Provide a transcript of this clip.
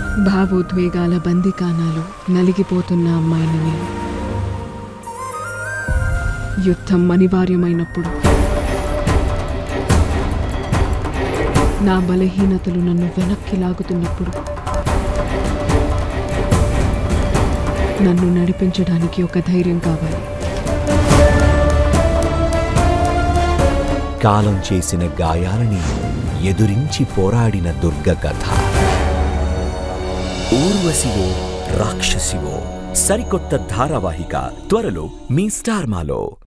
భావోద్వేగాల బందికానాలు నలిగిపోతున్న అమ్మాయిని నేను యుద్ధం అనివార్యమైనప్పుడు నా బలహీనతలు నన్ను వెనక్కి లాగుతున్నప్పుడు నన్ను నడిపించడానికి ఒక ధైర్యం కావాలి కాలం చేసిన గాయాలని ఎదురించి పోరాడిన దుర్గ కథ ఊర్వశివో రాక్షసివో సరికొత్త ధారావాహిక త్వరలో మీ స్టార్మాలో